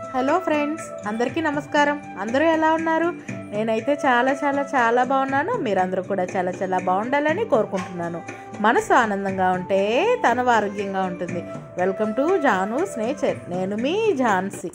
hello friends అందరికీ నమస్కారం అందరూ ఎలా ఉన్నారు నేనైతే చాలా చాలా చాలా బాగున్నాను మీరందరూ కూడా చాలా చాలా బాగుండాలని కోరుకుంటున్నాను మనసు ఆనందంగా ఉంటే తన ఆరోగ్యంగా ఉంటుంది వెల్కమ్ టు జానూస్ నేచర్ నేను మీ ఝాన్సీ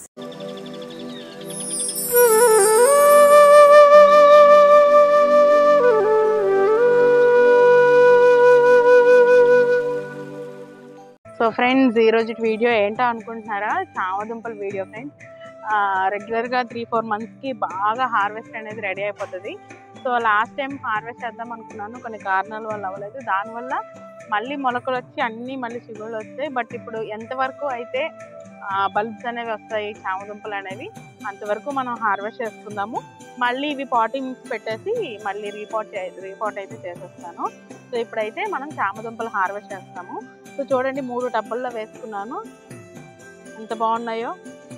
సో ఫ్రెండ్స్ ఈరోజు వీడియో ఏంటో అనుకుంటున్నారా చామదుంపల వీడియో ఫ్రెండ్స్ రెగ్యులర్గా త్రీ ఫోర్ మంత్స్కి బాగా హార్వెస్ట్ అనేది రెడీ అయిపోతుంది సో లాస్ట్ టైం హార్వెస్ట్ చేద్దాం అనుకున్నాను కొన్ని కారణాల వల్ల అవ్వలేదు దానివల్ల మళ్ళీ మొలకలు వచ్చి అన్నీ మళ్ళీ చిగుళ్ళు వస్తాయి బట్ ఇప్పుడు ఎంతవరకు అయితే బల్బ్స్ అనేవి వస్తాయి చామదుంపలు అనేవి అంతవరకు మనం హార్వెస్ట్ చేసుకుందాము మళ్ళీ ఇవి పాటింగ్స్ పెట్టేసి మళ్ళీ రీపాట్ రీపాట్ అయితే చేసేస్తాను సో ఇప్పుడైతే మనం చామదుంపలు హార్వెస్ట్ చేస్తాము సో చూడండి మూడు టబ్బుల్లో వేసుకున్నాను ఎంత బాగున్నాయో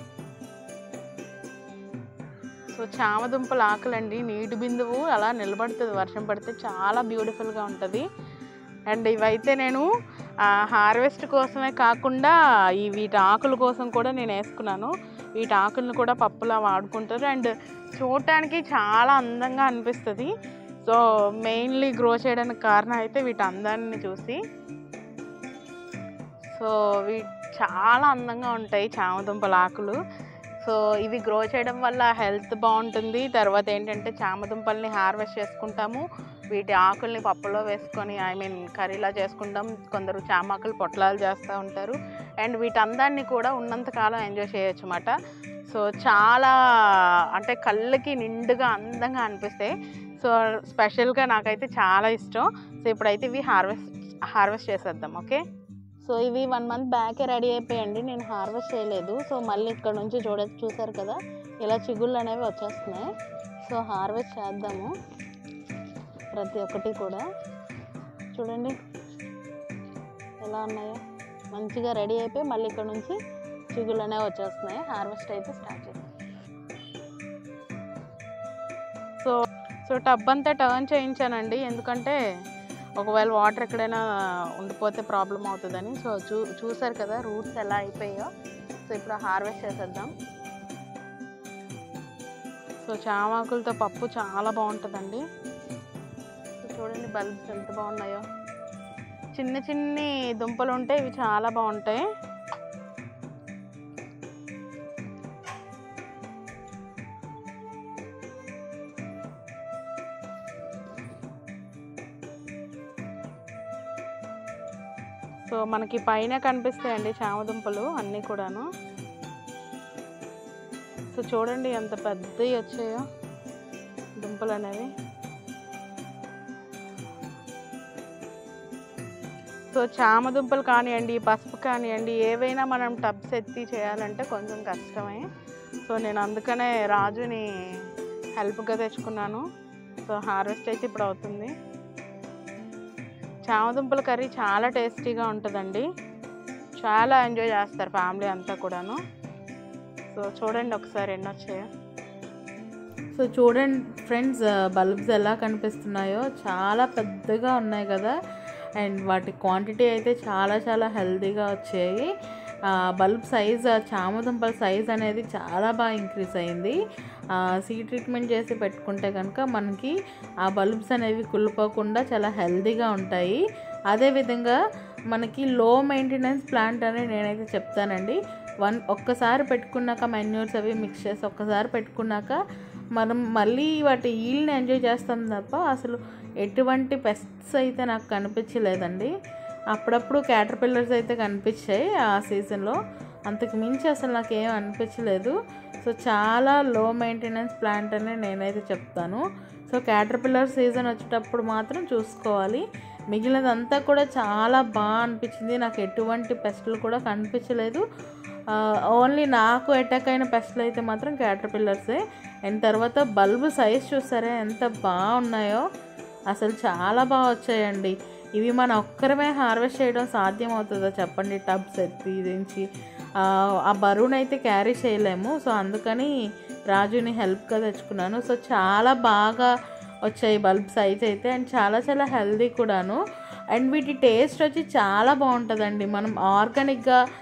సో చామదుంపల ఆకులండి నీటి బిందువు అలా నిలబడుతుంది వర్షం పడితే చాలా బ్యూటిఫుల్గా ఉంటుంది అండ్ ఇవైతే నేను హార్వెస్ట్ కోసమే కాకుండా ఈ వీటి ఆకుల కోసం కూడా నేను వేసుకున్నాను వీటి ఆకులను కూడా పప్పులా వాడుకుంటారు అండ్ చూడటానికి చాలా అందంగా అనిపిస్తుంది సో మెయిన్లీ గ్రో చేయడానికి కారణం అయితే వీటి అందాన్ని చూసి సో ఇవి చాలా అందంగా ఉంటాయి చామదుంపల ఆకులు సో ఇవి గ్రో చేయడం వల్ల హెల్త్ బాగుంటుంది తర్వాత ఏంటంటే చామదుంపల్ని హార్వెస్ట్ చేసుకుంటాము వీటి ఆకుల్ని పప్పులో వేసుకొని ఐ మీన్ కర్రీలా చేసుకుంటాం కొందరు చామాకులు పొట్లాలు చేస్తూ ఉంటారు అండ్ వీటి అందాన్ని కూడా ఉన్నంతకాలం ఎంజాయ్ చేయొచ్చు అన్నమాట సో చాలా అంటే కళ్ళకి నిండుగా అందంగా అనిపిస్తాయి సో స్పెషల్గా నాకైతే చాలా ఇష్టం సో ఇప్పుడైతే ఇవి హార్వెస్ట్ హార్వెస్ట్ చేసేద్దాం ఓకే సో ఇవి వన్ మంత్ బ్యాకే రెడీ అయిపోయండి నేను హార్వెస్ట్ చేయలేదు సో మళ్ళీ ఇక్కడ నుంచి చూడ చూసారు కదా ఇలా చిగుళ్ళు అనేవి వచ్చేస్తున్నాయి సో హార్వెస్ట్ చేద్దాము ప్రతి ఒక్కటి కూడా చూడండి ఎలా ఉన్నాయో మంచిగా రెడీ అయిపోయి మళ్ళీ ఇక్కడ నుంచి చిగుళ్ళు అనేవి వచ్చేస్తున్నాయి హార్వెస్ట్ అయితే స్టార్ట్ చేద్దాం సో సో టబ్ అంతా టర్న్ చేయించానండి ఎందుకంటే ఒకవేళ వాటర్ ఎక్కడైనా ఉండిపోతే ప్రాబ్లం అవుతుందని సో చూ చూసారు కదా రూట్స్ ఎలా అయిపోయాయో సో ఇప్పుడు హార్వెస్ట్ చేసేద్దాం సో చామాకులతో పప్పు చాలా బాగుంటుందండి సో చూడండి బల్బ్స్ ఎంత బాగున్నాయో చిన్న చిన్ని దుంపలు ఉంటే ఇవి చాలా బాగుంటాయి సో మనకి పైన కనిపిస్తాయండి చామదుంపలు అన్నీ కూడాను సో చూడండి ఎంత పెద్దవి వచ్చాయో దుంపలు అనేవి సో చామదుంపలు కానివ్వండి పసుపు కానివ్వండి ఏవైనా మనం టబ్స్ ఎత్తి చేయాలంటే కొంచెం కష్టమే సో నేను అందుకనే రాజుని హెల్ప్గా తెచ్చుకున్నాను సో హార్వెస్ట్ అయితే ఇప్పుడు అవుతుంది చామదుంపల కర్రీ చాలా టేస్టీగా ఉంటుందండి చాలా ఎంజాయ్ చేస్తారు ఫ్యామిలీ అంతా కూడాను సో చూడండి ఒకసారి ఎన్ని వచ్చాయో సో చూడండి ఫ్రెండ్స్ బల్బ్స్ ఎలా కనిపిస్తున్నాయో చాలా పెద్దగా ఉన్నాయి కదా అండ్ వాటి క్వాంటిటీ అయితే చాలా చాలా హెల్తీగా వచ్చాయి బల్బ్ సైజ్ చామదుంపల సైజ్ అనేది చాలా బాగా ఇంక్రీజ్ అయింది సీ ట్రీట్మెంట్ చేసి పెట్టుకుంటే కనుక మనకి ఆ బల్బ్స్ అనేవి కుళ్ళిపోకుండా చాలా హెల్తీగా ఉంటాయి అదేవిధంగా మనకి లో మెయింటెనెన్స్ ప్లాంట్ అని నేనైతే చెప్తానండి వన్ ఒక్కసారి పెట్టుకున్నాక మెన్యూర్స్ అవి మిక్స్ చేసి ఒక్కసారి పెట్టుకున్నాక మనం మళ్ళీ వాటి ఈల్ని ఎంజాయ్ చేస్తాం తప్ప అసలు ఎటువంటి పెస్ట్స్ అయితే నాకు కనిపించలేదండి అప్పుడప్పుడు క్యాటర్ పిల్లర్స్ అయితే కనిపించాయి ఆ సీజన్లో అంతకు మించి అసలు నాకు ఏం అనిపించలేదు సో చాలా లో మెయింటెనెన్స్ ప్లాంట్ అని నేనైతే చెప్తాను సో క్యాటర్ పిల్లర్ సీజన్ వచ్చేటప్పుడు మాత్రం చూసుకోవాలి మిగిలినదంతా కూడా చాలా బాగా అనిపించింది నాకు ఎటువంటి పెస్టులు కూడా కనిపించలేదు ఓన్లీ నాకు అటాక్ అయిన పెస్టులు అయితే మాత్రం క్యాటర్ పిల్లర్సే అండ్ తర్వాత బల్బు సైజ్ చూసారా ఎంత బాగున్నాయో అసలు చాలా బాగా వచ్చాయండి ఇవి మన ఒక్కరమే హార్వెస్ట్ చేయడం సాధ్యం అవుతుందో చెప్పండి టబ్స్ ఎత్తి దించి ఆ బరువునైతే క్యారీ చేయలేము సో అందుకని రాజుని హెల్ప్గా తెచ్చుకున్నాను సో చాలా బాగా వచ్చాయి బల్బ్ సైజ్ అయితే అండ్ చాలా చాలా హెల్దీ కూడాను అండ్ వీటి టేస్ట్ వచ్చి చాలా బాగుంటుందండి మనం ఆర్గానిక్గా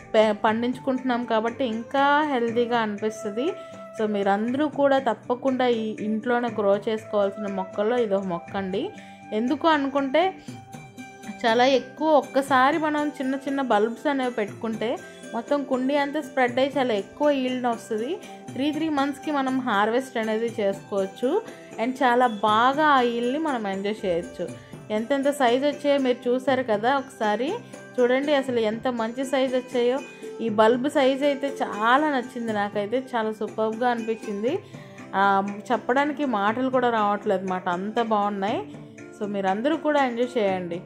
పె- పండించుకుంటున్నాం కాబట్టి ఇంకా హెల్తీగా అనిపిస్తుంది సో మీరందరూ కూడా తప్పకుండా ఈ ఇంట్లోనే గ్రో చేసుకోవాల్సిన మొక్కల్లో ఇది ఒక మొక్క అండి ఎందుకు అనుకుంటే చాలా ఎక్కువ ఒక్కసారి మనం చిన్న చిన్న బల్బ్స్ అనేవి పెట్టుకుంటే మొత్తం కుండీ అంతా స్ప్రెడ్ అయ్యి చాలా ఎక్కువ ఈల్డ్ వస్తుంది త్రీ త్రీ మంత్స్కి మనం హార్వెస్ట్ అనేది చేసుకోవచ్చు అండ్ చాలా బాగా ఆ ఈల్డ్ని మనం ఎంజాయ్ చేయొచ్చు ఎంతెంత సైజ్ వచ్చాయో మీరు చూసారు కదా ఒకసారి చూడండి అసలు ఎంత మంచి సైజ్ వచ్చాయో ఈ బల్బ్ సైజ్ అయితే చాలా నచ్చింది నాకైతే చాలా సూపర్గా అనిపించింది ఆ, చెప్పడానికి మాటలు కూడా రావట్లేదు మాట అంత బాగున్నాయి సో మీరందరూ కూడా ఎంజాయ్ చేయండి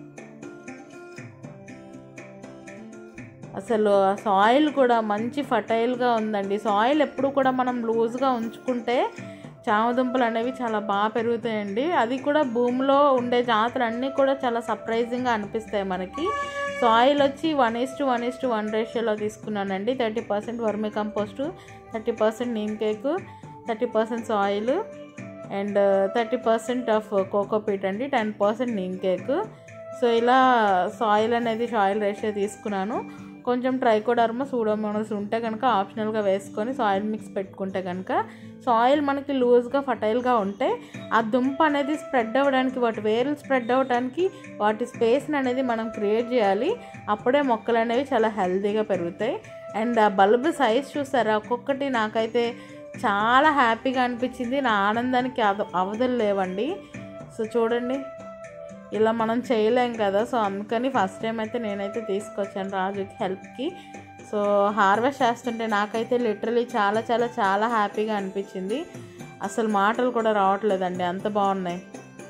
అసలు ఆ సాయిల్ కూడా మంచి ఫర్టైల్గా ఉందండి సాయిల్ ఎప్పుడు కూడా మనం లూజ్గా ఉంచుకుంటే చామదుంపలు అనేవి చాలా బాగా పెరుగుతాయండి అది కూడా భూమిలో ఉండే జాతులు అన్నీ కూడా చాలా సర్ప్రైజింగ్గా అనిపిస్తాయి మనకి సాయిల్ వచ్చి one is to one is to one రేషియోలో తీసుకున్నానండి thirty percent vermicompost thirty percent neem cake thirty percent soil and thirty percent of cocopeat అండి ten percent neem cake so ఇలా సాయిల్ అనేది సాయిల్ రేషియో తీసుకున్నాను కొంచెం ట్రైకోడర్మా సూడోమోనస్ ఉంటే కనుక ఆప్షనల్గా వేసుకొని సాయిల్ మిక్స్ పెట్టుకుంటే కనుక సాయిల్ మనకి లూజ్గా ఫర్టైల్గా ఉంటే ఆ దుంప అనేది స్ప్రెడ్ అవ్వడానికి వాటి వేర్లు స్ప్రెడ్ అవ్వడానికి వాటి స్పేస్ని అనేది మనం క్రియేట్ చేయాలి అప్పుడే మొక్కలు అనేవి చాలా హెల్తీగా పెరుగుతాయి అండ్ ఆ బల్బ్ సైజ్ చూస్తారా ఒక్కొక్కటి నాకైతే చాలా హ్యాపీగా అనిపించింది నా ఆనందానికి అవ అవధులు లేవండి సో చూడండి ఇలా మనం చేయలేం కదా సో అందుకని ఫస్ట్ టైం అయితే నేనైతే తీసుకొచ్చాను రాజుకి హెల్ప్కి సో హార్వెస్ట్ చేస్తుంటే నాకైతే లిటరలీ చాలా చాలా చాలా హ్యాపీగా అనిపించింది అసలు మాటలు కూడా రావట్లేదండి అంత బాగున్నాయి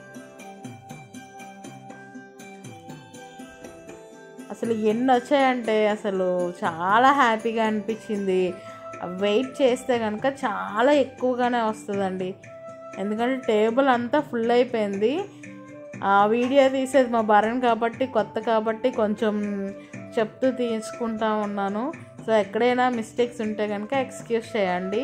అసలు ఎన్ని వచ్చాయంటే అసలు చాలా హ్యాపీగా అనిపించింది వెయిట్ చేస్తే కనుక చాలా ఎక్కువగానే వస్తుందండి ఎందుకంటే టేబుల్ అంతా ఫుల్ అయిపోయింది ఆ వీడియో తీసేది మా భరణ్ కాబట్టి కొత్త కాబట్టి కొంచెం చెప్తూ తీసుకుంటా ఉన్నాను సో ఎక్కడైనా మిస్టేక్స్ ఉంటే కనుక ఎక్స్క్యూజ్ చేయండి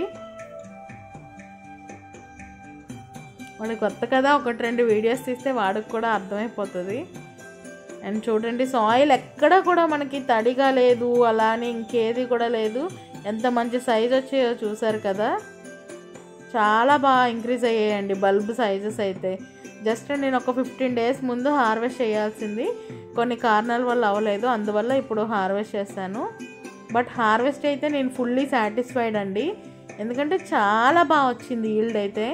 వాడు కొత్త కదా ఒకటి రెండు వీడియోస్ తీస్తే వాడికి కూడా అర్థమైపోతుంది అండ్ చూడండి సాయిల్ ఎక్కడ కూడా మనకి తడిగా లేదు అలానే ఇంకేది కూడా లేదు ఎంత మంచి సైజ్ వచ్చాయో చూసారు కదా చాలా బాగా ఇంక్రీజ్ అయ్యాయండి బల్బ్ సైజెస్ అయితే జస్ట్ నేను ఒక ఫిఫ్టీన్ డేస్ ముందు హార్వెస్ట్ చేయాల్సింది కొన్ని కారణాల వల్ల అవ్వలేదు అందువల్ల ఇప్పుడు హార్వెస్ట్ చేశాను బట్ హార్వెస్ట్ అయితే నేను ఫుల్లీ సాటిస్ఫైడ్ అండి ఎందుకంటే చాలా బాగా వచ్చింది ఈల్డ్ అయితే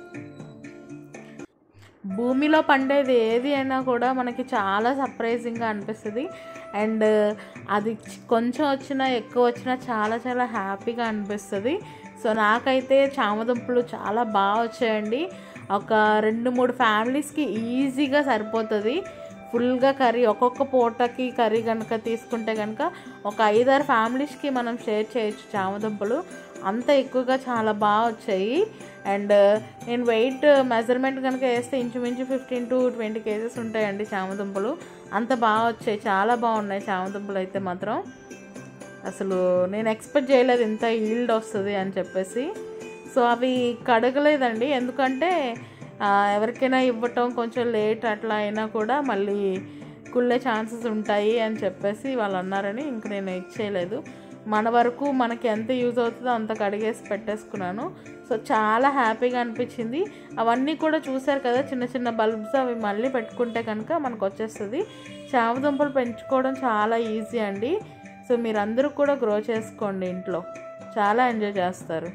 భూమిలో పండేది ఏది అయినా కూడా మనకి చాలా సర్ప్రైజింగ్గా అనిపిస్తుంది అండ్ అది చి- కొంచెం వచ్చినా ఎక్కువ వచ్చినా చాలా చాలా హ్యాపీగా అనిపిస్తుంది సో నాకైతే చామదుంపలు చాలా బాగా వచ్చాయండి ఒక రెండు మూడు ఫ్యామిలీస్కి ఈజీగా సరిపోతుంది ఫుల్గా కర్రీ ఒక్కొక్క పూటకి కర్రీ కనుక తీసుకుంటే కనుక ఒక ఐదారు ఫ్యామిలీస్కి మనం షేర్ చేయొచ్చు చామదుంపలు అంత ఎక్కువగా చాలా బాగా వచ్చాయి అండ్ నేను వెయిట్ మెజర్మెంట్ కనుక వేస్తే ఇంచుమించు ఫిఫ్టీన్ టు ట్వంటీ కేజెస్ ఉంటాయండి చామదుంపలు అంత బాగా వచ్చాయి చాలా బాగున్నాయి చామదుంపలు అయితే మాత్రం అసలు నేను ఎక్స్పెక్ట్ చేయలేదు ఇంత ఈల్డ్ వస్తుంది అని చెప్పేసి సో అవి కడగలేదండి ఎందుకంటే ఆ, ఎవరికైనా ఇవ్వటం కొంచెం లేట్ అట్లా అయినా కూడా మళ్ళీ కుళ్ళే ఛాన్సెస్ ఉంటాయి అని చెప్పేసి వాళ్ళు అన్నారని ఇంక నేను ఇచ్చేయలేదు మన వరకు మనకి ఎంత యూజ్ అవుతుందో అంత కడిగేసి పెట్టేసుకున్నాను సో చాలా హ్యాపీగా అనిపించింది అవన్నీ కూడా చూశారు కదా చిన్న చిన్న బల్బ్స్ అవి మళ్ళీ పెట్టుకుంటే కనుక మనకు వచ్చేస్తుంది చామదుంపలు పెంచుకోవడం చాలా ఈజీ అండి సో మీరందరూ కూడా గ్రో చేసుకోండి ఇంట్లో చాలా ఎంజాయ్ చేస్తారు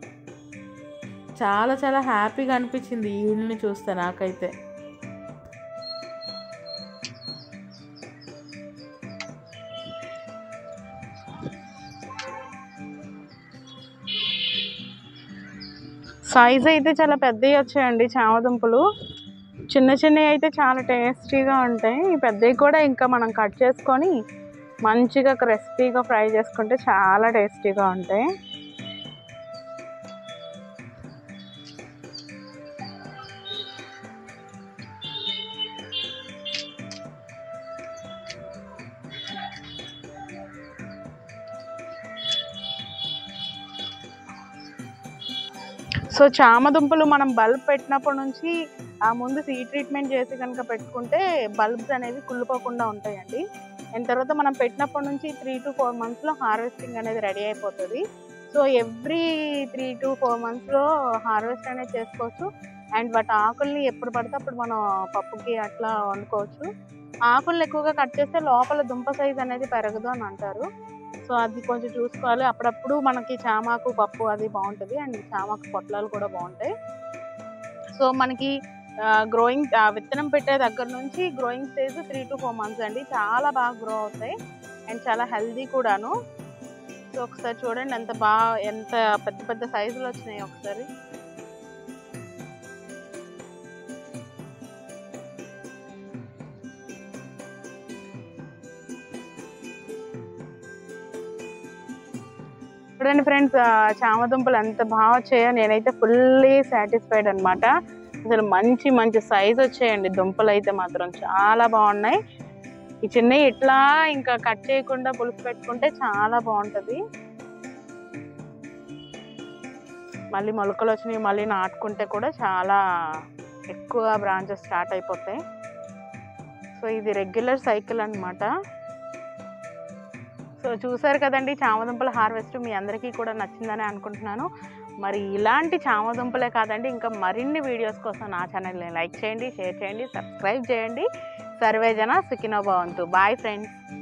చాలా చాలా హ్యాపీగా అనిపించింది ఈ ఇల్లుని చూస్తే నాకైతే సైజ్ అయితే చాలా పెద్దవి వచ్చాయండి చామదుంపలు చిన్న చిన్నవి అయితే చాలా టేస్టీగా ఉంటాయి ఈ పెద్దవి కూడా ఇంకా మనం కట్ చేసుకొని మంచిగా క్రిస్పీగా ఫ్రై చేసుకుంటే చాలా టేస్టీగా ఉంటాయి సో చామదుంపలు మనం బల్బ్ పెట్టినప్పటి నుంచి ఆ ముందు సీ ట్రీట్మెంట్ చేసి కనుక పెట్టుకుంటే బల్బ్స్ అనేవి కుళ్ళిపోకుండా ఉంటాయండి అండ్ తర్వాత మనం పెట్టినప్పటి నుంచి త్రీ టు ఫోర్ మంత్స్లో హార్వెస్టింగ్ అనేది రెడీ అయిపోతుంది so every three to four మంత్స్లో హార్వెస్ట్ అనేది చేసుకోవచ్చు అండ్ వాటి ఆకుల్ని ఎప్పుడు పడితే అప్పుడు మనం పప్పుకి అట్లా వండుకోవచ్చు ఆకుల్ని ఎక్కువగా కట్ చేస్తే లోపల దుంప సైజ్ అనేది పెరగదు అని అంటారు సో అది కొంచెం చూసుకోవాలి అప్పుడప్పుడు మనకి చామాకు పప్పు అది బాగుంటుంది అండ్ చామాకు పొట్లాలు కూడా బాగుంటాయి సో మనకి గ్రోయింగ్ విత్తనం పెట్టే దగ్గర నుంచి growing stage three to four months అండి చాలా బాగా గ్రో అవుతాయి అండ్ చాలా హెల్దీ కూడాను సో ఒకసారి చూడండి ఎంత బాగా ఎంత పెద్ద పెద్ద సైజులు వచ్చినాయి ఒకసారి చూడండి ఫ్రెండ్స్ చామదుంపలు ఎంత బాగా వచ్చాయో నేనైతే ఫుల్లీ సాటిస్ఫైడ్ అన్నమాట అసలు మంచి మంచి సైజ్ వచ్చాయండి దుంపలు అయితే మాత్రం చాలా బాగున్నాయి ఈ చిన్నవి ఇట్లా ఇంకా కట్ చేయకుండా పులుసు పెట్టుకుంటే చాలా బాగుంటుంది మళ్ళీ మొలకలు వచ్చినాయి మళ్ళీ నాటుకుంటే కూడా చాలా ఎక్కువ బ్రాంచెస్ స్టార్ట్ అయిపోతాయి సో ఇది రెగ్యులర్ సైకిల్ అన్నమాట సో చూసారు కదండి చామదుంపల హార్వెస్ట్ మీ అందరికీ కూడా నచ్చిందని అనుకుంటున్నాను మరి ఇలాంటి చామదుంపలే కాదండి ఇంకా మరిన్ని వీడియోస్ కోసం నా ఛానల్ని లైక్ చేయండి షేర్ చేయండి సబ్స్క్రైబ్ చేయండి సర్వేజన సుఖినో భవంతు బాయ్ ఫ్రెండ్స్